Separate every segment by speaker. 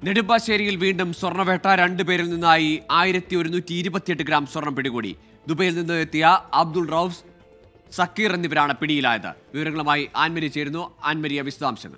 Speaker 1: നെടുമ്പാശ്ശേരിയിൽ വീണ്ടും സ്വർണ്ണവേട്ട രണ്ടുപേരിൽ നിന്നായി ആയിരത്തി ഒരുന്നൂറ്റി ഇരുപത്തിയെട്ട് ഗ്രാം സ്വർണം പിടികൂടി ദുബൈയിൽ നിന്ന് എത്തിയ അബ്ദുൾ റൌഫ് സക്കീർ എന്നിവരാണ് പിടിയിലായത് വിവരങ്ങളുമായി ആൻമരി ചേരുന്നു ആൻമരിയ വിശദാംശങ്ങൾ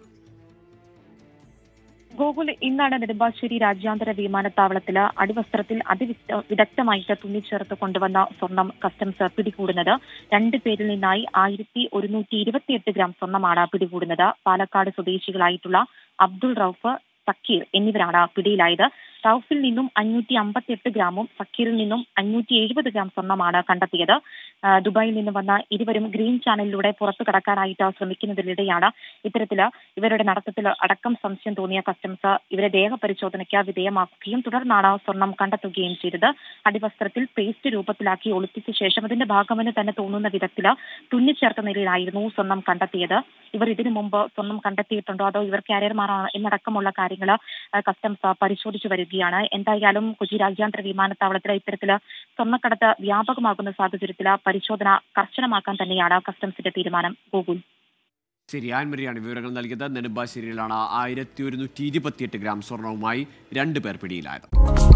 Speaker 2: ഗോകുൽ ഇന്നാണ് നെടുമ്പാശ്ശേരി രാജ്യാന്തര വിമാനത്താവളത്തിൽ അടിവസ്ത്രത്തിൽ അതിവിദ- വിദഗ്ധമായിട്ട് തുന്നിച്ചേർത്ത് കൊണ്ടുവന്ന സ്വർണം കസ്റ്റംസ് പിടികൂടുന്നത് രണ്ട് പേരിൽ നിന്നായി ആയിരത്തി ഒരുന്നൂറ്റി ഇരുപത്തിയെട്ട് ഗ്രാം സ്വർണമാണ് പിടികൂടുന്നത് പാലക്കാട് സ്വദേശികളായിട്ടുള്ള അബ്ദുൾ റൌഫ് സക്കീർ എന്നിവരാണ് പിടിയിലായത് റൌഫിൽ നിന്നും അഞ്ഞൂറ്റി അമ്പത്തിയെട്ട് ഗ്രാമും സക്കീറിൽ നിന്നും അഞ്ഞൂറ്റി എഴുപത് ഗ്രാം സ്വർണമാണ് കണ്ടെത്തിയത് ആ, ദുബായിൽ നിന്ന് വന്ന ഇരുവരും ഗ്രീൻ ചാനലിലൂടെ പുറത്തു കടക്കാനായിട്ട് ശ്രമിക്കുന്നതിനിടെയാണ് ഇത്തരത്തില് ഇവരുടെ നടത്തത്തിൽ അടക്കം സംശയം തോന്നിയ കസ്റ്റംസ് ഇവരെ ദേഹപരിശോധനയ്ക്ക് വിധേയമാക്കുകയും തുടർന്നാണ് സ്വർണം കണ്ടെത്തുകയും ചെയ്തത് അടിവസ്ത്രത്തിൽ പേസ്റ്റ് രൂപത്തിലാക്കി ഒളിപ്പിച്ച ശേഷം അതിന്റെ ഭാഗമെന്ന് തന്നെ തോന്നുന്ന വിധത്തിൽ തുന്നിച്ചേർത്ത നിലയിലായിരുന്നു സ്വർണം കണ്ടെത്തിയത് ഇവർ ഇതിനു മുമ്പ് സ്വർണം കണ്ടെത്തിയിട്ടുണ്ടോ അതോ ഇവർ കാരിയർമാരാണോ എന്നടക്കമുള്ള കാര്യങ്ങൾ കസ്റ്റംസ് പരിശോധിച്ചു വരികയാണ് എന്തായാലും കൊച്ചി രാജ്യാന്തര വിമാനത്താവളത്തിൽ ഇത്തരത്തിൽ സ്വർണ്ണക്കടത്ത് വ്യാപകമാകുന്ന സാഹചര്യത്തിൽ പരിശോധന കർശനമാക്കാൻ തന്നെയാണ് കസ്റ്റംസിന്റെ തീരുമാനം ഗോകുൽ
Speaker 1: ശരി ആൻമരിയാണ് വിവരങ്ങൾ നൽകിയത് നെടുമ്പാശ്ശേരിയിലാണ് ആയിരത്തി ഒരുന്നൂറ്റി ഇരുപത്തിയെട്ട് ഗ്രാം സ്വർണവുമായി രണ്ടുപേർ പിടിയിലായത്